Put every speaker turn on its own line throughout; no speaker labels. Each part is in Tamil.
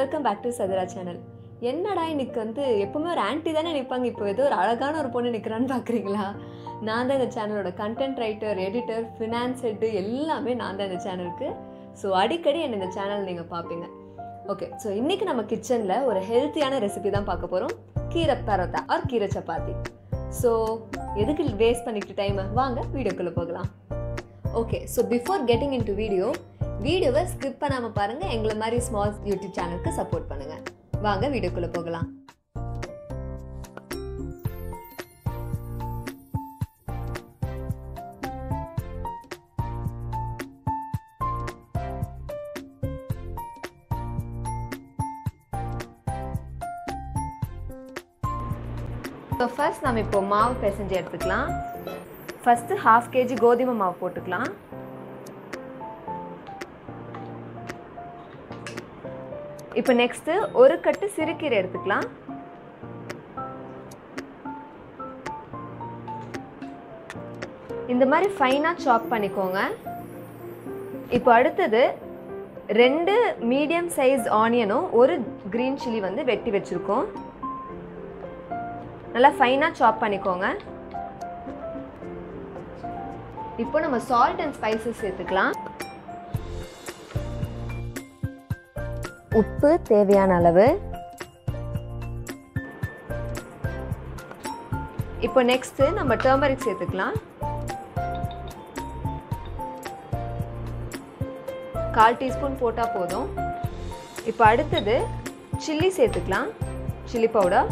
welcome back to Chathura channel என்னடா இன்னைக்கு வந்து எப்பவுமே ஒரு ஆன்ட்டி தானே நிற்பாங்க இப்போ ஏதோ ஒரு அழகான ஒரு பொண்ணு நிற்கிறான்னு பார்க்குறீங்களா நான் தான் இந்த சேனலோட content writer editor finance head எல்லாமே நான் தான் இந்த சேனலுக்கு ஸோ அடிக்கடி என்ன இந்த சேனல் நீங்கள் பார்ப்பீங்க ஓகே ஸோ இன்றைக்கி நம்ம கிச்சனில் ஒரு ஹெல்த்தியான ரெசிபி தான் பார்க்க போகிறோம் கீரை பரோட்டா ஆர் கீரை சப்பாத்தி ஸோ எதுக்கு வேஸ்ட் பண்ணிட்டு டைமை வாங்க வீடியோக்குள்ளே போகலாம் okay so before getting into video வீடியோவை ஸ்கிப் பண்ணாமல் பாருங்கள் எங்களை மாதிரி ஸ்மால் யூடியூப் சேனலுக்கு சப்போர்ட் பண்ணுங்கள் வாங்க வீடியோக்குள்ளே போகலாம் ஸோ ஃபர்ஸ்ட் நம்ம இப்போ மாவு பிசைஞ்சு எடுத்துக்கலாம் ஃபஸ்ட்டு ஹாஃப் கேஜி கோதுமை மாவு போட்டுக்கலாம் இப்போ நெக்ஸ்ட்டு ஒரு கட்டு சிறுகீரை எடுத்துக்கலாம் இந்த மாதிரி ஃபைனாக சாப் பண்ணிக்கோங்க இப்போ அடுத்தது ரெண்டு மீடியம் சைஸ் ஆனியனும் ஒரு க்ரீன் சில்லி வந்து வெட்டி வச்சுருக்கோம் நல்லா ஃபைனாக சாப் பண்ணிக்கோங்க இப்போ நம்ம சால்ட் அண்ட் ஸ்பைசஸ் சேர்த்துக்கலாம் உப்பு தேவையான அளவு இப்போ நெக்ஸ்ட் நம்ம டர்மரிக் சேர்த்துக்கலாம் கால் டீஸ்பூன் போட்டால் போதும் இப்போ அடுத்தது சில்லி சேர்த்துக்கலாம் சில்லி பவுடர்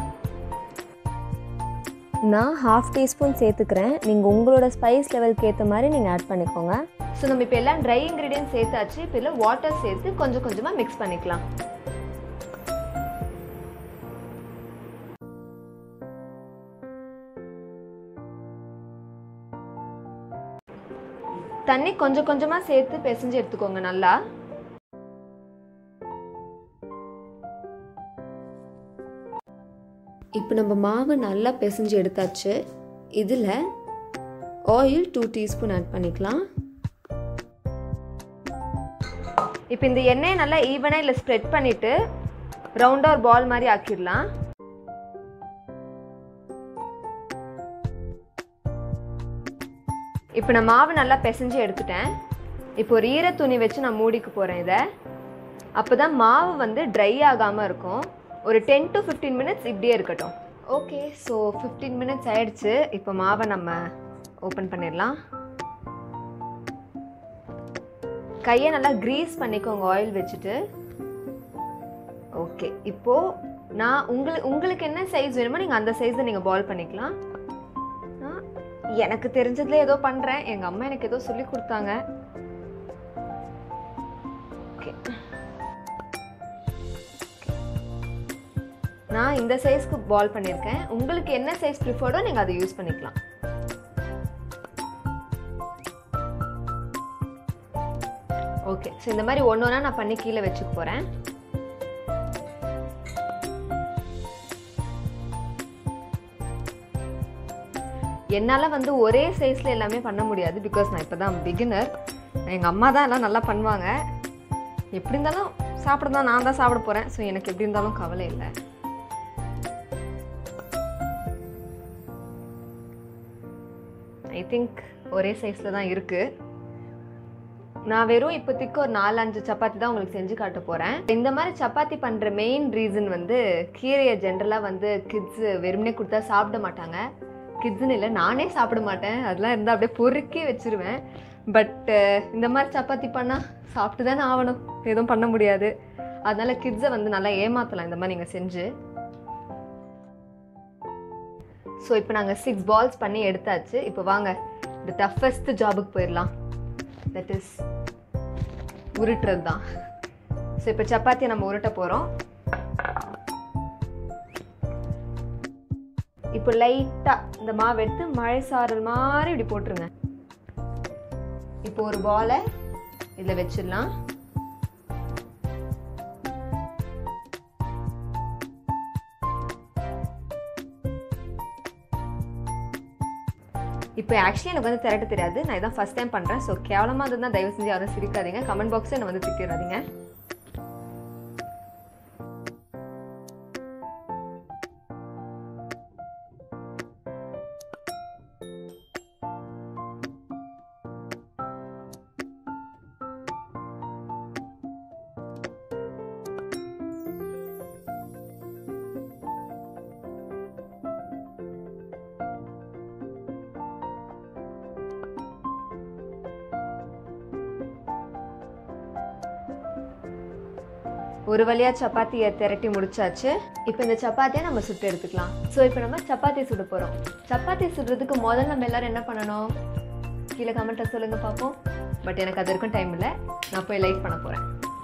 நான் ஹாஃப் டீஸ்பூன் சேர்த்துக்கிறேன் நீங்கள் உங்களோட ஸ்பைஸ் லெவலுக்கு ஏற்ற மாதிரி நீங்கள் ஆட் பண்ணிக்கோங்க
ஸோ நம்ம இப்போ எல்லாம் ட்ரை இன்க்ரீடியன்ட் சேர்த்தாச்சு இப்போ இதில் வாட்டர் சேர்த்து கொஞ்சம் கொஞ்சமாக மிக்ஸ் பண்ணிக்கலாம் தண்ணி கொஞ்சம் கொஞ்சமாக சேர்த்து பிசைஞ்சு எடுத்துக்கோங்க நல்லா இப்போ நம்ம மாவு நல்லா பிசைஞ்சு எடுத்தாச்சு இதில் ஆயில் டூ டீஸ்பூன் ஆட் பண்ணிக்கலாம் இப்போ இந்த எண்ணெயை நல்லா ஈவனாக இல்லை ஸ்ப்ரெட் பண்ணிவிட்டு ரவுண்டாக ஒரு பால் மாதிரி ஆக்கிடலாம் இப்போ நான் மாவு நல்லா பிசைஞ்சு எடுத்துட்டேன் இப்போ ஒரு ஈர துணி வச்சு நான் மூடிக்க போகிறேன் இதை அப்போ தான் மாவு வந்து ட்ரை ஆகாமல் இருக்கும் ஒரு டென் டு ஃபிஃப்டீன் மினிட்ஸ் இப்படியே இருக்கட்டும் ஓகே ஸோ ஃபிஃப்டீன் மினிட்ஸ் ஆயிடுச்சு இப்போ மாவை நம்ம ஓப்பன் பண்ணிடலாம் கையை நல்லா க்ரீஸ் பண்ணிக்கோங்க ஆயில் வச்சுட்டு ஓகே இப்போது நான் உங்களுக்கு உங்களுக்கு என்ன சைஸ் வேணுமோ நீங்கள் அந்த சைஸை நீங்கள் பால் பண்ணிக்கலாம் நான் எனக்கு தெரிஞ்சதுல ஏதோ பண்ணுறேன் எங்கள் அம்மா எனக்கு ஏதோ சொல்லி கொடுத்தாங்க ஓகே நான் இந்த சைஸ்க்கு பால் பண்ணியிருக்கேன் உங்களுக்கு என்ன சைஸ் ப்ரிஃபர்டோ நீங்கள் அதை யூஸ் பண்ணிக்கலாம் ஓகே ஸோ இந்த மாதிரி ஒன்று ஒன்றா நான் பண்ணி கீழே வச்சுக்க போகிறேன் என்னால் வந்து ஒரே சைஸில் எல்லாமே பண்ண முடியாது பிகாஸ் நான் இப்போ தான் பிகினர் எங்கள் அம்மா தான் எல்லாம் நல்லா பண்ணுவாங்க எப்படி இருந்தாலும் சாப்பிட தான் நான் தான் சாப்பிட போகிறேன் ஸோ எனக்கு எப்படி இருந்தாலும் கவலை இல்லை ஐ திங்க் ஒரே சைஸில் தான் இருக்குது நான் வெறும் இப்போதைக்கு ஒரு நாலஞ்சு சப்பாத்தி தான் உங்களுக்கு செஞ்சு காட்ட போகிறேன் இந்த மாதிரி சப்பாத்தி பண்ணுற மெயின் ரீசன் வந்து கீரையை ஜென்ரலாக வந்து கிட்ஸு வெறுமனே கொடுத்தா சாப்பிட மாட்டாங்க கிட்ஸுன்னு இல்லை நானே சாப்பிட மாட்டேன் அதெல்லாம் இருந்தால் அப்படியே பொறுக்கி வச்சுருவேன் பட்டு இந்த மாதிரி சப்பாத்தி பண்ணால் சாப்பிட்டு தானே ஆகணும் எதுவும் பண்ண முடியாது அதனால கிட்ஸை வந்து நல்லா ஏமாற்றலாம் இந்த மாதிரி நீங்கள் செஞ்சு ஸோ இப்போ நாங்கள் சிக்ஸ் பால்ஸ் பண்ணி எடுத்தாச்சு இப்போ வாங்க இந்த டஃபஸ்ட் ஜாபுக்கு போயிடலாம் தட் இஸ் உருட்டுறது தான் ஸோ இப்போ சப்பாத்தியை நம்ம உருட்ட போகிறோம் இப்போ லைட்டாக இந்த மாவு எடுத்து மழை சாரல் மாதிரி இப்படி போட்டுருங்க இப்போ ஒரு பாலை இதில் வச்சிடலாம் இப்போ ஆக்சுவலி எனக்கு வந்து திரட்ட தெரியாது நான் இதான் ஃபஸ்ட் டைம் பண்ணுறேன் ஸோ கேவலமாக இருந்தால் தயவு செஞ்சு யாரும் சிரிக்காதீங்க கமெண்ட் பாக்ஸில் என்னை வந்து திட்டிடாதீங்க ஒரு வழியாக சப்பாத்தியை திரட்டி முடிச்சாச்சு இப்போ இந்த சப்பாத்தியை நம்ம சுட்டு எடுத்துக்கலாம் ஸோ இப்போ நம்ம சப்பாத்தி சுட போகிறோம் சப்பாத்தி சுடுறதுக்கு முதல்ல நம்ம எல்லாரும் என்ன பண்ணணும் கீழே கமெண்ட்டில் சொல்லுங்கள் பார்ப்போம் பட் எனக்கு அது வரைக்கும் டைம் இல்லை நான் போய் லைட் பண்ண போகிறேன்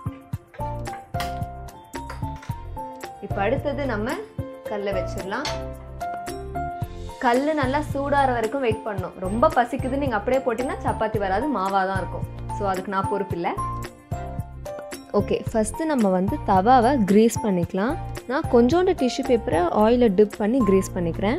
இப்போ அடுத்தது நம்ம கல்லை வச்சிடலாம் கல் நல்லா சூடாகிற வரைக்கும் வெயிட் பண்ணணும் ரொம்ப பசிக்குது நீங்கள் அப்படியே போட்டிங்கன்னா சப்பாத்தி வராது மாவாக தான் இருக்கும் ஸோ அதுக்கு நான் பொறுப்பு இல்லை
ஓகே ஃபஸ்ட்டு நம்ம வந்து தவாவை க்ரீஸ் பண்ணிக்கலாம் நான் கொஞ்சோண்டு டிஷ்யூ பேப்பரை ஆயிலில் டிப் பண்ணி க்ரீஸ் பண்ணிக்கிறேன்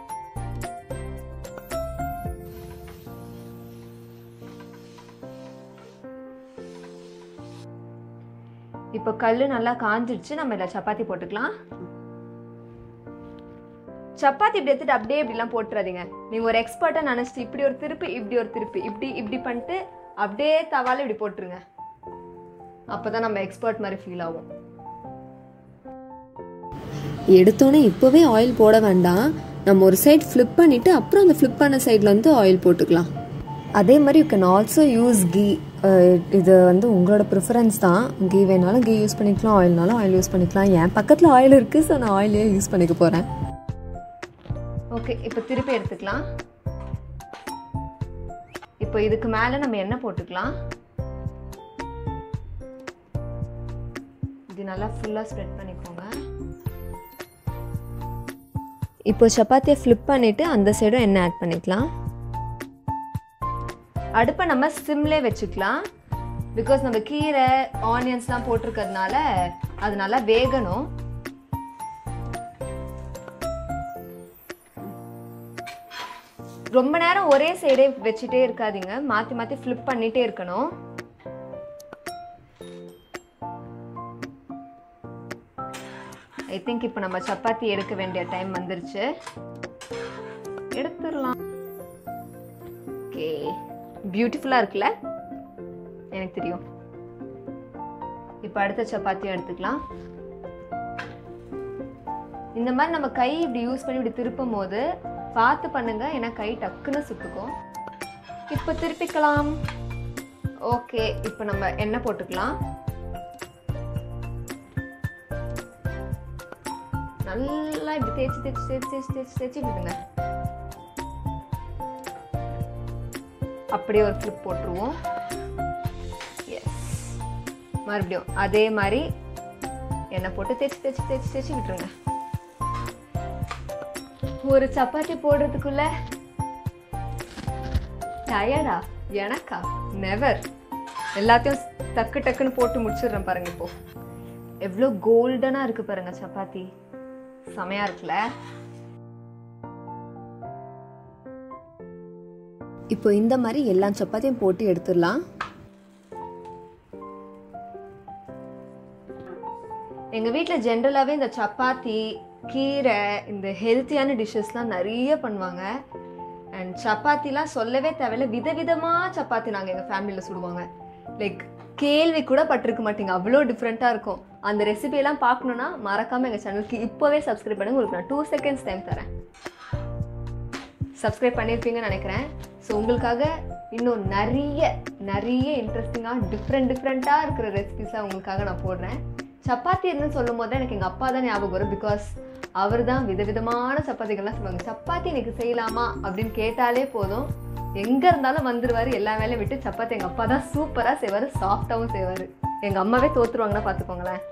இப்போ கல் நல்லா காஞ்சிடுச்சு நம்ம இதில் சப்பாத்தி போட்டுக்கலாம் சப்பாத்தி இப்படி எடுத்துட்டு அப்படியே இப்படிலாம் போட்டுறாதீங்க நீங்கள் ஒரு எக்ஸ்பர்ட்டாக நினச்சிட்டு இப்படி ஒரு திருப்பி இப்படி ஒரு திருப்பி இப்படி இப்படி பண்ணிட்டு அப்படியே தவால இப்படி போட்டுருங்க அப்போ தான் நம்ம எக்ஸ்பர்ட் மாதிரி ஃபீல் ஆகும்
எடுத்தோன்னே இப்போவே ஆயில் போட வேண்டாம் நம்ம ஒரு சைடு ஃப்ளிப் பண்ணிவிட்டு அப்புறம் அந்த ஃப்ளிப் பண்ண சைடில் வந்து ஆயில் போட்டுக்கலாம் அதே மாதிரி you can also use ghee இது வந்து உங்களோட ப்ரிஃபரன்ஸ் தான் கீ வேணாலும் கீ யூஸ் பண்ணிக்கலாம் ஆயில்னாலும் ஆயில் யூஸ் பண்ணிக்கலாம் என் பக்கத்தில் ஆயில் இருக்குது ஸோ நான் ஆயிலே யூஸ் பண்ணிக்க போகிறேன்
ஓகே இப்போ திருப்பி எடுத்துக்கலாம் இப்போ இதுக்கு மேலே நம்ம எண்ணெய் போட்டுக்கலாம் இது நல்லா ஃபுல்லாக ஸ்ப்ரெட் பண்ணிக்கோங்க
இப்போ சப்பாத்தியை ஃப்ளிப் பண்ணிவிட்டு அந்த சைடும் எண்ணெய் ஆட் பண்ணிக்கலாம்
அடுப்பை நம்ம சிம்லே வச்சுக்கலாம் பிகாஸ் நம்ம கீரை ஆனியன்ஸ்லாம் போட்டிருக்கிறதுனால அது நல்லா வேகணும் ரொம்ப நேரம் ஒரே சைடே வச்சுட்டே இருக்காதீங்க மாற்றி மாற்றி ஃப்ளிப் பண்ணிட்டே இருக்கணும் ஐ திங்க் இப்போ நம்ம சப்பாத்தி எடுக்க வேண்டிய டைம் வந்துருச்சு எடுத்துடலாம் ஓகே பியூட்டிஃபுல்லாக இருக்குல்ல எனக்கு தெரியும் இப்போ அடுத்த சப்பாத்தியும் எடுத்துக்கலாம் இந்த மாதிரி நம்ம கை இப்படி யூஸ் பண்ணி இப்படி திருப்பும் போது பார்த்து பண்ணுங்க ஏன்னா கை டக்குன்னு சுத்துக்கும் இப்போ திருப்பிக்கலாம் ஓகே இப்போ நம்ம எண்ணெய் போட்டுக்கலாம் நல்லா இப்படி தேய்ச்சி தேய்ச்சி தேய்ச்சி தேய்ச்சி தேய்ச்சி தேய்ச்சி விடுங்க அப்படியே ஒரு ஃப்ளிப் போட்டுருவோம் எஸ் மறுபடியும் அதே மாதிரி எண்ணெய் போட்டு தேய்ச்சி தேய்ச்சி தேய்ச்சி தேய்ச்சி விட்டுருங்க ஒரு சப்பாத்தி போடுறதுக்குள்ள டயர்டா எனக்கா நெவர் எல்லாத்தையும் டக்கு டக்குன்னு போட்டு முடிச்சிடுறேன் பாருங்க இப்போ எவ்வளோ கோல்டனாக இருக்கு பாருங்க சப்பாத்தி செமையா இருக்குல்ல
இப்போ இந்த மாதிரி எல்லா சப்பாத்தியும் போட்டு எடுத்துடலாம்
எங்க வீட்டில் ஜென்ரலாகவே இந்த சப்பாத்தி கீரை இந்த ஹெல்த்தியான டிஷ்ஷஸ்லாம் நிறைய பண்ணுவாங்க அண்ட் சப்பாத்திலாம் சொல்லவே தேவையில்ல விதவிதமாக சப்பாத்தி நாங்கள் எங்கள் ஃபேமிலியில் சுடுவாங்க லைக் கேள்வி கூட பட்டிருக்க மாட்டீங்க அவ்வளோ டிஃப்ரெண்ட்டாக இருக்கும் அந்த ரெசிபியெல்லாம் பார்க்கணுன்னா மறக்காமல் எங்கள் சேனலுக்கு இப்போவே சப்ஸ்கிரைப் பண்ணுங்க உங்களுக்கு நான் டூ செகண்ட்ஸ் டைம் தரேன் சப்ஸ்கிரைப் பண்ணியிருப்பீங்கன்னு நினைக்கிறேன் ஸோ உங்களுக்காக இன்னும் நிறைய நிறைய இன்ட்ரெஸ்டிங்காக டிஃப்ரெண்ட் டிஃப்ரெண்ட்டாக இருக்கிற ரெசிபிஸாக உங்களுக்காக நான் போடுறேன் சப்பாத்தி இருந்து சொல்லும் போது எனக்கு எங்கள் அப்பா தான் ஞாபகம் வரும் பிகாஸ் அவர் தான் விதவிதமான சப்பாத்திகள்லாம் செய்வாங்க சப்பாத்தி இன்னைக்கு செய்யலாமா அப்படின்னு கேட்டாலே போதும் எங்கே இருந்தாலும் வந்துருவார் எல்லா வேலையும் விட்டு சப்பாத்தி எங்கள் அப்பா தான் சூப்பராக செய்வார் சாஃப்டாகவும் செய்வார் எங்கள் அம்மாவே தோத்துருவாங்கன்னா பார்த்துக்கோங்களேன்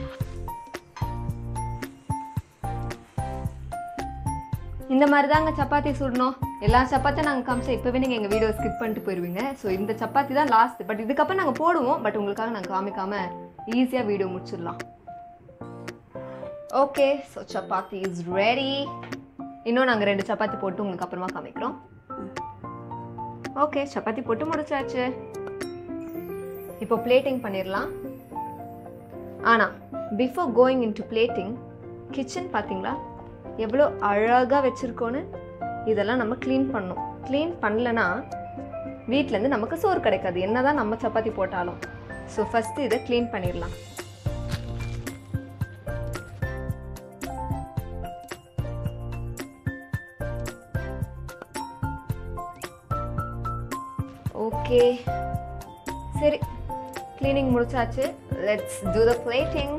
இந்த மாதிரி தாங்க சப்பாத்தி சுடணும் எல்லா சப்பாத்தியும் நாங்கள் காமிச்சா இப்போவே நீங்கள் எங்கள் வீடியோ ஸ்கிப் பண்ணிட்டு போயிடுவீங்க ஸோ இந்த சப்பாத்தி தான் லாஸ்ட் பட் இதுக்கப்புறம் நாங்கள் போடுவோம் பட் உங்களுக்காக நாங்கள் காமிக்காம ஈஸியாக வீடியோ முடிச்சிடலாம் okay so chapati is ready இன்னும் நாங்கள் ரெண்டு சப்பாத்தி போட்டு உங்களுக்கு அப்புறமா காமிக்கிறோம் ஓகே சப்பாத்தி போட்டு முடிச்சாச்சு இப்போ பிளேட்டிங் பண்ணிடலாம் ஆனால் before going into plating kitchen பார்த்தீங்களா எவ்வளோ அழகாக வச்சுருக்கோன்னு இதெல்லாம் நம்ம க்ளீன் பண்ணணும் க்ளீன் பண்ணலனா வீட்டிலேருந்து நமக்கு சோறு கிடைக்காது என்னதான் நம்ம சப்பாத்தி போட்டாலும் ஸோ ஃபஸ்ட்டு இதை க்ளீன் பண்ணிடலாம் ஓகே சரி க்ளீனிங் முடிச்சாச்சு லெட்ஸ் டூ த பிளேட்டிங்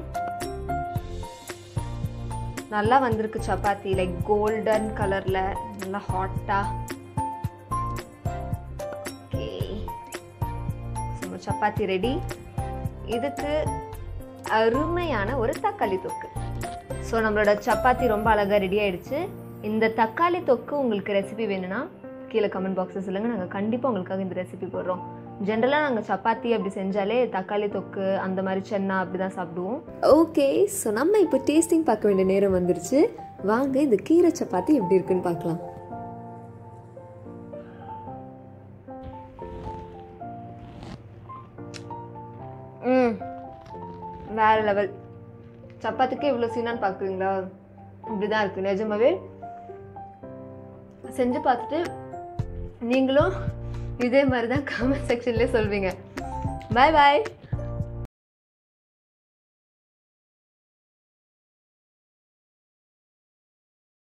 நல்லா வந்திருக்கு சப்பாத்தி லைக் கோல்டன் கலரில் நல்லா ஹாட்டாக ஓகே நம்ம சப்பாத்தி ரெடி இதுக்கு அருமையான ஒரு தக்காளி தொக்கு ஸோ நம்மளோட சப்பாத்தி ரொம்ப அழகாக ரெடி ஆயிடுச்சு இந்த தக்காளி தொக்கு உங்களுக்கு ரெசிபி வேணும்னா கீழே கமெண்ட் பாக்ஸில் சொல்லுங்கள் நாங்கள் கண்டிப்பாக உங்களுக்காக இந்த ரெசிபி போடுறோம் ஜென்ரலாக நாங்கள் சப்பாத்தி அப்படி செஞ்சாலே தக்காளி தொக்கு அந்த மாதிரி சென்னா அப்படி தான் சாப்பிடுவோம்
ஓகே ஸோ நம்ம இப்போ டேஸ்டிங் பார்க்க வேண்டிய நேரம் வந்துருச்சு வாங்க இந்த கீரை சப்பாத்தி எப்படி இருக்குன்னு பார்க்கலாம்
ம் வேற லெவல் சப்பாத்திக்கு இவ்வளோ சீனான்னு பார்க்குறீங்களா இப்படி தான் இருக்குது நிஜமாவே செஞ்சு பார்த்துட்டு நீங்களும் இதே மாதிரி தான் கமெண்ட் செக்ஷன்லேயே சொல்வீங்க பாய் பாய்